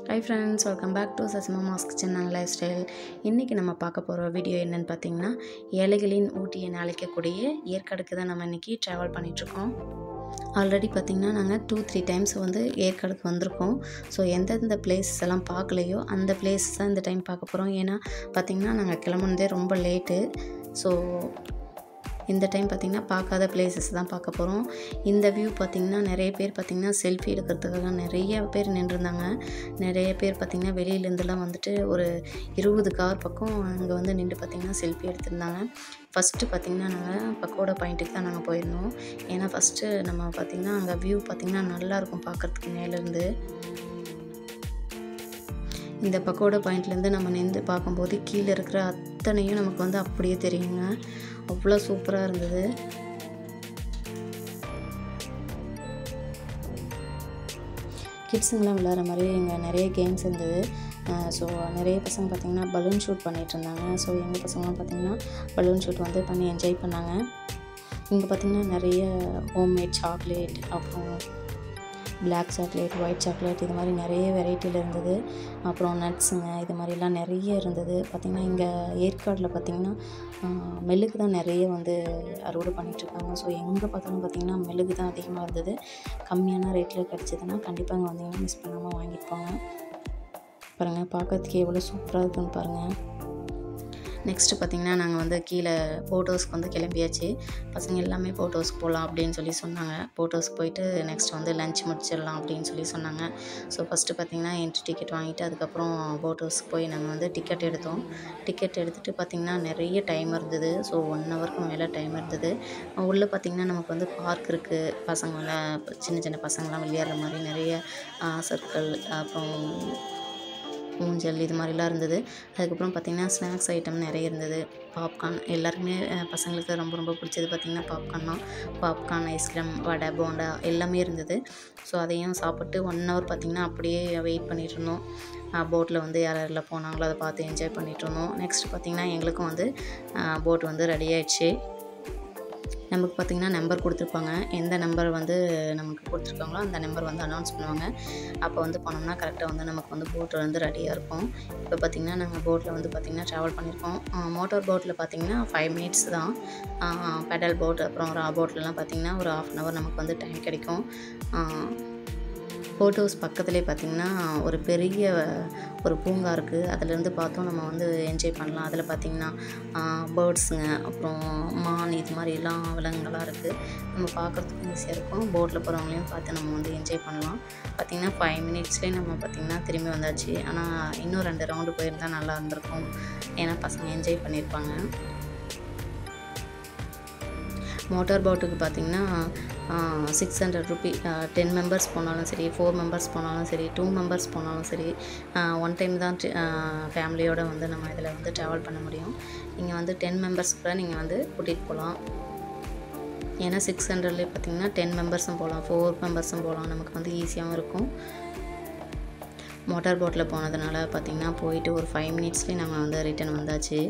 high friends welcome back to Sasima மாஸ்க் kitchen and lifestyle இன்றைக்கி நம்ம பார்க்க போகிற வீடியோ என்னென்னு பார்த்தீங்கன்னா ஏழைகளின் ஊட்டி என அழைக்கக்கூடிய ஏற்காடுக்கு தான் நம்ம இன்றைக்கி ட்ராவல் பண்ணிகிட்ருக்கோம் ஆல்ரெடி பார்த்திங்கன்னா நாங்கள் டூ த்ரீ டைம்ஸ் வந்து ஏற்காடுக்கு வந்திருக்கோம் ஸோ எந்தெந்த பிளேசஸ் எல்லாம் பார்க்கலையோ அந்த பிளேஸ் தான் இந்த டைம் பார்க்க போகிறோம் ஏன்னா பார்த்திங்கன்னா நாங்கள் கிளம்புனதே ரொம்ப லேட்டு ஸோ இந்த டைம் பார்த்திங்கன்னா பார்க்காத பிளேசஸ் தான் பார்க்க போகிறோம் இந்த வியூ பார்த்திங்கன்னா நிறைய பேர் பார்த்திங்கன்னா செல்ஃபி எடுக்கிறதுக்காக நிறைய பேர் நின்றுருந்தாங்க நிறைய பேர் பார்த்திங்கன்னா வெளியிலேருந்துலாம் வந்துட்டு ஒரு இருபது கார் பக்கம் அங்கே வந்து நின்று பார்த்திங்கன்னா செல்ஃபி எடுத்திருந்தாங்க ஃபஸ்ட்டு பார்த்திங்கன்னா நாங்கள் பக்கோடா பாயிண்ட்டுக்கு தான் நாங்கள் போயிருந்தோம் ஏன்னா ஃபஸ்ட்டு நம்ம பார்த்திங்கன்னா அங்கே வியூ பார்த்திங்கன்னா நல்லாயிருக்கும் பார்க்குறதுக்கு மேலேருந்து இந்த பக்கோடா பாயிண்ட்லேருந்து நம்ம நின்று பார்க்கும்போது கீழே இருக்கிற அத்தனையும் நமக்கு வந்து அப்படியே தெரியுங்க அவ்வளோ சூப்பராக இருந்தது கிட்ஸுங்கெலாம் விளையாடுற மாதிரி இங்கே நிறைய கேம்ஸ் இருந்தது ஸோ நிறைய பசங்க பார்த்திங்கன்னா பலூன் ஷூட் பண்ணிகிட்டு இருந்தாங்க ஸோ எங்கள் பசங்களாம் பார்த்திங்கன்னா பலூன் ஷூட் வந்து பண்ணி என்ஜாய் பண்ணாங்க இங்கே பார்த்திங்கன்னா நிறைய ஹோம்மேட் சாக்லேட் அப்புறம் பிளாக் சாக்லேட் ஒயிட் சாக்லேட் இது மாதிரி நிறைய வெரைட்டியில் இருந்தது அப்புறம் நட்ஸுங்க இது மாதிரிலாம் நிறைய இருந்தது பார்த்திங்கன்னா இங்கே ஏற்காடில் பார்த்திங்கன்னா மெழுகு தான் நிறைய வந்து அறுவடை பண்ணிகிட்ருக்காங்க ஸோ எங்கே பார்த்தாலும் பார்த்திங்கன்னா மெழுகு தான் அதிகமாக இருந்தது கம்மியான ரேட்டில் கிடச்சிதுன்னா கண்டிப்பாக இங்கே வந்தீங்கன்னா மிஸ் பண்ணாமல் வாங்கிட்டு போங்க பாருங்கள் பார்க்கறதுக்கு எவ்வளோ சூப்பராக இருக்குன்னு பாருங்கள் நெக்ஸ்ட்டு பார்த்திங்கன்னா நாங்கள் வந்து கீழே போட் ஹவுஸ்க்கு வந்து கிளம்பியாச்சு பசங்க எல்லாமே போட் ஹவுஸ்க்கு போகலாம் அப்படின்னு சொல்லி சொன்னாங்க போட் ஹவுஸ்க்கு போயிட்டு நெக்ஸ்ட் வந்து லஞ்ச் முடிச்சிடலாம் அப்படின்னு சொல்லி சொன்னாங்க ஸோ ஃபஸ்ட்டு பார்த்திங்கன்னா என்ட்ரி டிக்கெட் வாங்கிட்டு அதுக்கப்புறம் போட் ஹவுஸ்க்கு போய் நாங்கள் வந்து டிக்கெட் எடுத்தோம் டிக்கெட் எடுத்துகிட்டு பார்த்திங்கன்னா நிறைய டைம் இருந்தது ஸோ ஒன் ஹவருக்கு மேலே டைம் இருந்தது உள்ளே பார்த்திங்கன்னா நமக்கு வந்து பார்க் இருக்குது பசங்களாம் சின்ன சின்ன பசங்களாம் விளையாடுற மாதிரி நிறைய சர்க்கிள் அப்புறம் ஊஞ்சல் இது மாதிரிலாம் இருந்தது அதுக்கப்புறம் பார்த்திங்கன்னா ஸ்நாக்ஸ் ஐட்டம் நிறைய இருந்தது பாப்கார்ன் எல்லாருக்குமே பசங்களுக்கு ரொம்ப ரொம்ப பிடிச்சது பார்த்திங்கன்னா பாப்கார்ன் தான் பாப்கார்ன் ஐஸ்கிரீம் வடை போண்டா எல்லாமே இருந்தது ஸோ அதையும் சாப்பிட்டு ஒன் ஹவர் பார்த்திங்கன்னா அப்படியே வெயிட் பண்ணிகிட்டு இருந்தோம் போட்டில் வந்து யார் யாரெல்லாம் போனாங்களோ அதை பார்த்து என்ஜாய் பண்ணிகிட்டு இருந்தோம் நெக்ஸ்ட் பார்த்திங்கன்னா எங்களுக்கும் வந்து போட் வந்து ரெடி ஆயிடுச்சு நமக்கு பார்த்திங்கன்னா நம்பர் கொடுத்துருப்பாங்க எந்த நம்பர் வந்து நமக்கு கொடுத்துருக்காங்களோ அந்த நம்பர் வந்து அனௌன்ஸ் பண்ணுவாங்க அப்போ வந்து போனோம்னா கரெக்டாக வந்து நமக்கு வந்து போட் வந்து ரெடியாக இருக்கும் இப்போ பார்த்திங்கன்னா நாங்கள் போட்டில் வந்து பார்த்திங்கன்னா ட்ராவல் பண்ணியிருக்கோம் மோட்டார் போட்டில் பார்த்திங்கன்னா ஃபைவ் மினிட்ஸ் தான் பெடல் போட் அப்புறம் ரா போட்லலாம் பார்த்திங்கன்னா ஒரு ஆஃப் அன் ஹவர் நமக்கு வந்து டைம் கிடைக்கும் போட் ஹவுஸ் பக்கத்துலேயே பார்த்திங்கன்னா ஒரு பெரிய ஒரு பூங்கா இருக்குது அதிலேருந்து பார்த்தோம் நம்ம வந்து என்ஜாய் பண்ணலாம் அதில் பார்த்திங்கன்னா பேர்ட்ஸுங்க அப்புறம் மான் இது மாதிரிலாம் விலங்குகளாக இருக்குது நம்ம பார்க்குறதுக்கும் ஈஸியாக இருக்கும் போட்டில் போகிறவங்களையும் பார்த்து நம்ம வந்து என்ஜாய் பண்ணலாம் பார்த்திங்கன்னா ஃபைவ் மினிட்ஸ்லேயே நம்ம பார்த்திங்கன்னா திரும்பி வந்தாச்சு ஆனால் இன்னும் ரெண்டு ரவுண்டு போயிருந்தால் நல்லா இருந்திருக்கும் ஏன்னா பசங்க என்ஜாய் பண்ணியிருப்பாங்க மோட்டார் போட்டுக்கு பார்த்திங்கன்னா six hundred rupee ten members போனாலும் சரி ஃபோர் மெம்பர்ஸ் போனாலும் சரி டூ மெம்பர்ஸ் போனாலும் சரி ஒன் டைம் தான் ஃபேமிலியோடு வந்து நம்ம இதில் வந்து ட்ராவல் பண்ண முடியும் நீங்கள் வந்து டென் மெம்பர்ஸ் கூட நீங்கள் வந்து கூட்டிகிட்டு போகலாம் ஏன்னா சிக்ஸ் ஹண்ட்ரட்லேயே பார்த்திங்கன்னா டென் மெம்பர்ஸும் போகலாம் ஃபோர் மெம்பர்ஸும் போகலாம் நமக்கு வந்து ஈஸியாகவும் இருக்கும் மோட்டார் போட்டில் போனதுனால பார்த்திங்கன்னா போயிட்டு ஒரு ஃபைவ் மினிட்ஸ்லேயே நம்ம வந்து ரிட்டன் வந்தாச்சு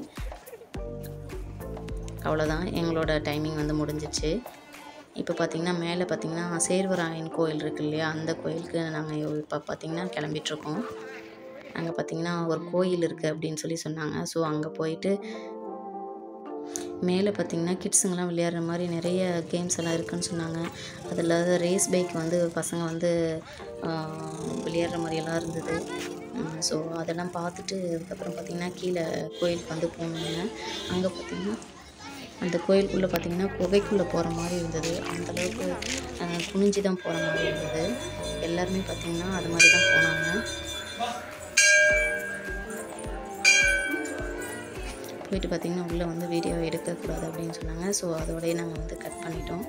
அவ்வளோதான் எங்களோட டைமிங் வந்து முடிஞ்சிச்சு இப்போ பார்த்திங்கன்னா மேலே பார்த்திங்கன்னா சேர்வராயன் கோயில் இருக்கு இல்லையா அந்த கோயிலுக்கு நாங்கள் இப்போ பார்த்திங்கன்னா கிளம்பிட்டுருக்கோம் அங்கே பார்த்திங்கன்னா ஒரு கோயில் இருக்குது அப்படின்னு சொல்லி சொன்னாங்க ஸோ அங்கே போயிட்டு மேலே பார்த்திங்கன்னா கிட்ஸுங்கெலாம் விளையாடுற மாதிரி நிறைய கேம்ஸ் எல்லாம் இருக்குதுன்னு சொன்னாங்க அதில் ரேஸ் பைக் வந்து பசங்க வந்து விளையாடுற மாதிரியெல்லாம் இருந்தது ஸோ அதெல்லாம் பார்த்துட்டு அதுக்கப்புறம் பார்த்திங்கன்னா கீழே கோயிலுக்கு வந்து போனாங்க அங்கே பார்த்திங்கன்னா அந்த கோயிலுக்குள்ளே பார்த்திங்கன்னா குகைக்குள்ளே போகிற மாதிரி இருந்தது அந்தளவுக்கு குனிஞ்சு தான் போகிற மாதிரி இருந்தது எல்லாருமே பார்த்திங்கன்னா அது மாதிரி தான் போனாங்க போயிட்டு பார்த்திங்கன்னா உள்ளே வந்து வீடியோ எடுக்கக்கூடாது அப்படின்னு சொன்னாங்க ஸோ அதோடய நாங்கள் வந்து கட் பண்ணிட்டோம்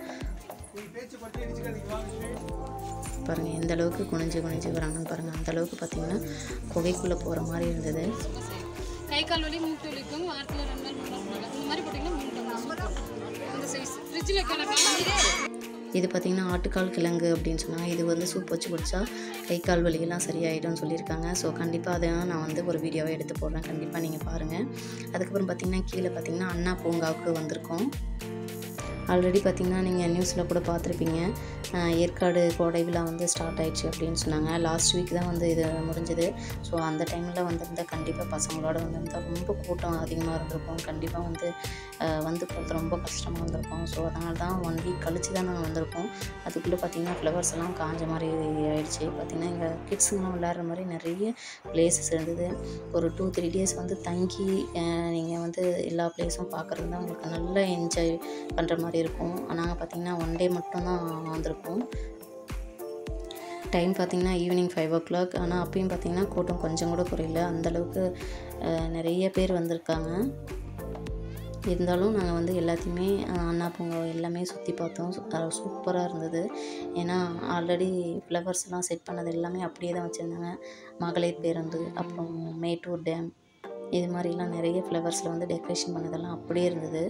பாருங்கள் எந்த அளவுக்கு குனிஞ்சு குனிஞ்சு வராங்கன்னு பாருங்கள் அந்த அளவுக்கு பார்த்திங்கன்னா குகைக்குள்ளே போகிற மாதிரி இருந்தது கை கால் வலி மூட்டு வலிக்கும் வாரத்தில் ரெண்டு நாள் மூணு நாள் போடலாம் இந்த மாதிரி போட்டிங்கன்னா மூணு நாள் அந்த சைஸ் ஃப்ரிட்ஜில் கிடக்கலாம் இது பார்த்திங்கன்னா ஆட்டுக்கால் கிழங்கு அப்படின்னு சொன்னாங்க இது வந்து சூப் வச்சு குடித்தா கை கால் வலியெல்லாம் சரியாயிடும்னு சொல்லியிருக்காங்க ஸோ கண்டிப்பாக அதை நான் வந்து ஒரு வீடியோவை எடுத்து போடுறேன் கண்டிப்பாக நீங்கள் பாருங்கள் அதுக்கப்புறம் பார்த்திங்கன்னா கீழே பார்த்திங்கன்னா அண்ணா பூங்காவுக்கு வந்திருக்கோம் ஆல்ரெடி பார்த்திங்கன்னா நீங்கள் நியூஸில் கூட பார்த்துருப்பீங்க அஹ், ஏற்காடு கோடை விழா வந்து ஸ்டார்ட் ஆயிடுச்சு அப்படின்னு சொன்னாங்க லாஸ்ட் வீக் தான் வந்து இது முடிஞ்சது ஸோ அந்த டைமில் வந்திருந்தால் கண்டிப்பாக பசங்களோட வந்திருந்தால் ரொம்ப கூட்டம் அதிகமாக இருந்திருக்கும் கண்டிப்பாக வந்து அஹ், வந்து போகிறது ரொம்ப கஷ்டமாக இருந்திருக்கும் ஸோ அதனால தான் ஒன் வீக் கழிச்சு தான் நாங்கள் வந்திருக்கோம் அதுக்குள்ளே பார்த்திங்கன்னா ஃப்ளவர்ஸ் எல்லாம் காஞ்ச மாதிரி ஆயிடுச்சு பார்த்திங்கன்னா இங்கே கிட்ஸுங்கெலாம் விளையாடுற மாதிரி நிறைய பிளேசஸ் இருந்தது ஒரு டூ த்ரீ டேஸ் வந்து தங்கி நீங்கள் வந்து எல்லா பிளேஸும் பார்க்குறது தான் உங்களுக்கு நல்ல என்ஜாய் பண்ணுற மாதிரி இருக்கும் நாங்கள் பார்த்திங்கன்னா ஒன் டே மட்டும்தான் வந்திருக்கோம் டைம் பார்த்திங்கன்னா ஈவினிங் ஃபைவ் ஓ கிளாக் ஆனால் அப்பயும் பார்த்திங்கன்னா கூட்டம் கொஞ்சம் கூட குறையல அந்தளவுக்கு நிறைய பேர் வந்திருக்காங்க இருந்தாலும் நாங்கள் வந்து எல்லாத்தையுமே அஹ், அண்ணா பூங்கா எல்லாமே சுற்றி பார்த்தோம் சூப்பராக இருந்தது ஏன்னா ஆல்ரெடி ஃப்ளவர்ஸ்லாம் செட் பண்ணது எல்லாமே அப்படியே தான் வச்சுருந்தாங்க மகளிர் பேருந்து அப்புறம் மேட்டூர் டேம் இது மாதிரிலாம் நிறைய ஃப்ளவர்ஸில் வந்து டெக்கரேஷன் பண்ணதெல்லாம் அப்படியே இருந்தது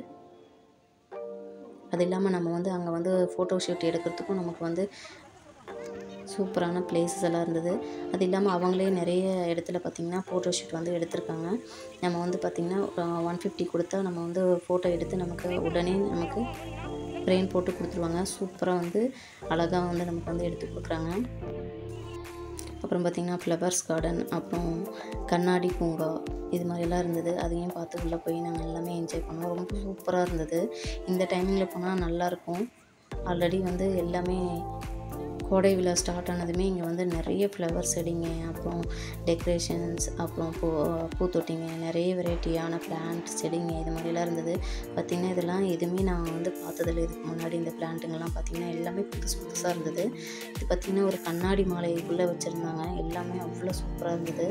அது இல்லாமல் நம்ம வந்து அங்கே வந்து ஃபோட்டோ ஷூட் எடுக்கிறதுக்கும் நமக்கு வந்து சூப்பரான பிளேசஸ் எல்லாம் இருந்தது அது இல்லாமல் அவங்களே நிறைய இடத்துல பார்த்திங்கன்னா ஃபோட்டோ ஷூட் வந்து எடுத்திருக்காங்க நம்ம வந்து பார்த்திங்கன்னா ஒன் ஃபிஃப்டி கொடுத்தா நம்ம வந்து ஃபோட்டோ எடுத்து நமக்கு உடனே நமக்கு ஃப்ரேம் போட்டு கொடுத்துருவாங்க சூப்பராக வந்து அழகாக வந்து நமக்கு வந்து எடுத்து கொடுக்குறாங்க அப்புறம் பார்த்திங்கன்னா ஃப்ளவர்ஸ் கார்டன் அப்புறம் கண்ணாடி பூங்கா இது மாதிரிலாம் இருந்தது அதையும் பார்த்து உள்ளே போய் நாங்கள் எல்லாமே என்ஜாய் பண்ணோம் ரொம்ப சூப்பராக இருந்தது இந்த டைமிங்கில் போனால் நல்லாயிருக்கும் ஆல்ரெடி வந்து எல்லாமே கோடை விழா ஸ்டார்ட் ஆனதுமே இங்கே வந்து நிறைய ஃப்ளவர் செடிங்க அப்புறம் டெக்கரேஷன்ஸ் அப்புறம் பூ பூத்தொட்டிங்க நிறைய வெரைட்டியான பிளான்ட் செடிங்க இது மாதிரிலாம் இருந்தது பார்த்திங்கன்னா இதெல்லாம் எதுவுமே நான் வந்து பார்த்ததில்ல இதுக்கு முன்னாடி இந்த பிளான்ட்டுங்கெல்லாம் பார்த்திங்கன்னா எல்லாமே புதுசு புதுசாக இருந்தது இது பார்த்திங்கன்னா ஒரு கண்ணாடி மாலைக்குள்ளே வச்சுருந்தாங்க எல்லாமே அவ்வளோ சூப்பராக இருந்தது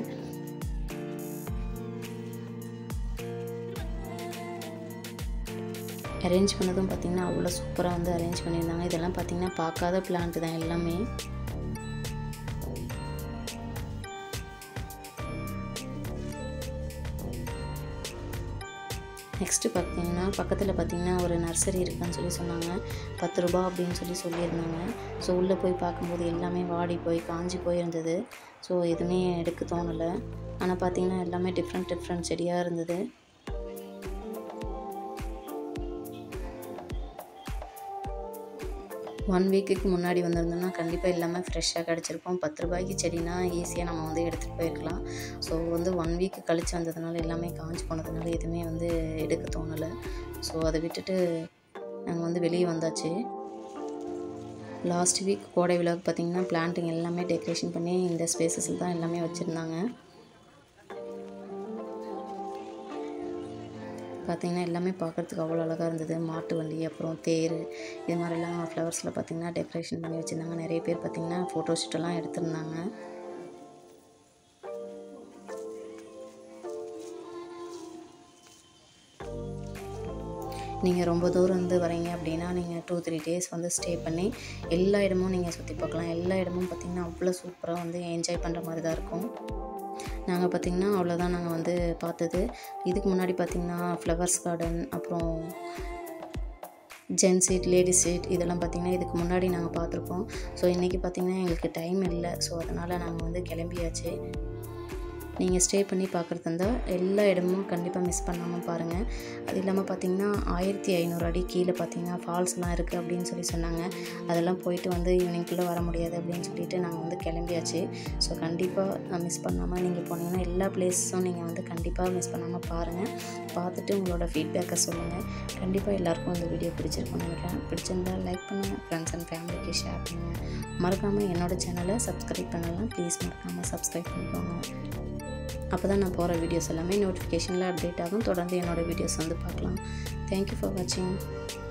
அரேஞ்ச் பண்ணதும் பார்த்திங்கன்னா அவ்வளோ சூப்பராக வந்து அரேஞ்ச் பண்ணியிருந்தாங்க இதெல்லாம் பார்த்திங்கன்னா பார்க்காத பிளான்ட் தான் எல்லாமே நெக்ஸ்ட்டு பார்த்தீங்கன்னா பக்கத்தில் பார்த்தீங்கன்னா ஒரு நர்சரி இருக்குன்னு சொல்லி சொன்னாங்க பத்து ரூபா அப்படின்னு சொல்லி சொல்லியிருந்தாங்க ஸோ உள்ளே போய் பார்க்கும்போது எல்லாமே வாடி போய் காஞ்சி போயிருந்தது ஸோ எதுவுமே எடுக்க தோணலை ஆனால் பார்த்தீங்கன்னா எல்லாமே டிஃப்ரெண்ட் டிஃப்ரெண்ட் செடியாக இருந்தது ஒன் வீக்குக்கு முன்னாடி வந்திருந்தோம்னா கண்டிப்பாக எல்லாமே ஃப்ரெஷ்ஷாக கிடச்சிருக்கும் பத்து ரூபாய்க்கு செடினா ஈஸியாக நம்ம வந்து எடுத்துகிட்டு போயிருக்கலாம் ஸோ வந்து ஒன் வீக்கு கழிச்சு வந்ததுனால எல்லாமே காஞ்சி போனதுனால எதுவுமே வந்து எடுக்க தோணலை ஸோ அதை விட்டுட்டு நாங்கள் வந்து வெளியே வந்தாச்சு லாஸ்ட் வீக் கோடை விழாவுக்கு பார்த்திங்கன்னா பிளான்ட்டிங் எல்லாமே டெக்கரேஷன் பண்ணி இந்த ஸ்பேசஸில் தான் எல்லாமே வச்சுருந்தாங்க பார்த்திங்கன்னா எல்லாமே பார்க்குறதுக்கு அவ்வளோ அழகாக இருந்தது மாட்டு வண்டி அப்புறம் தேர் இது மாதிரிலாம் ஃப்ளவர்ஸில் பார்த்திங்கன்னா டெக்கரேஷன் பண்ணி வச்சுருந்தாங்க நிறைய பேர் பார்த்திங்கன்னா ஃபோட்டோ ஷூட்டெல்லாம் எடுத்திருந்தாங்க நீங்கள் ரொம்ப தூரம் இருந்து வரீங்க அப்படின்னா நீங்கள் டூ த்ரீ டேஸ் வந்து ஸ்டே பண்ணி எல்லா இடமும் நீங்கள் சுற்றி பார்க்கலாம் எல்லா இடமும் பார்த்திங்கன்னா அவ்வளோ சூப்பராக வந்து என்ஜாய் பண்ணுற மாதிரி தான் இருக்கும் நாங்கள் பார்த்திங்கன்னா அவ்வளோதான் நாங்கள் வந்து பார்த்தது இதுக்கு முன்னாடி பார்த்திங்கன்னா ஃப்ளவர்ஸ் கார்டன் அப்புறம் ஜென்ஸ் சீட் லேடிஸ் சீட் இதெல்லாம் பார்த்திங்கன்னா இதுக்கு முன்னாடி நாங்கள் பார்த்துருக்கோம் ஸோ இன்றைக்கி பார்த்திங்கன்னா எங்களுக்கு டைம் இல்லை ஸோ அதனால் நாங்கள் வந்து கிளம்பியாச்சு நீங்கள் ஸ்டே பண்ணி பார்க்குறது இருந்தால் எல்லா இடமும் கண்டிப்பாக மிஸ் பண்ணாமல் பாருங்கள் அது இல்லாமல் பார்த்தீங்கன்னா ஆயிரத்தி ஐநூறு அடி கீழே பார்த்தீங்கன்னா ஃபால்ஸ்லாம் இருக்குது அப்படின்னு சொல்லி சொன்னாங்க அதெல்லாம் போயிட்டு வந்து ஈவினிங்குள்ளே வர முடியாது அப்படின்னு சொல்லிட்டு நாங்கள் வந்து கிளம்பியாச்சு ஸோ கண்டிப்பாக மிஸ் பண்ணாமல் நீங்கள் போனீங்கன்னா எல்லா பிளேஸும் நீங்கள் வந்து கண்டிப்பாக மிஸ் பண்ணாமல் பாருங்கள் பார்த்துட்டு உங்களோட ஃபீட்பேக்கை சொல்லுங்கள் கண்டிப்பாக எல்லாருக்கும் இந்த வீடியோ பிடிச்சிருக்கும்னு நினைக்கிறேன் பிடிச்சிருந்தா லைக் பண்ணுங்கள் ஃப்ரெண்ட்ஸ் அண்ட் ஃபேமிலிக்கு ஷேர் பண்ணுங்கள் மறக்காமல் என்னோட சேனலை சப்ஸ்கிரைப் பண்ணலாம் ப்ளீஸ் மறக்காமல் சப்ஸ்கிரைப் பண்ணிக்கோங்க அப்போ தான் நான் போகிற வீடியோஸ் எல்லாமே நோட்டிஃபிகேஷனில் அப்டேட் ஆகும் தொடர்ந்து என்னோடய வீடியோஸ் வந்து பார்க்கலாம் தேங்க்யூ ஃபார் வாட்சிங்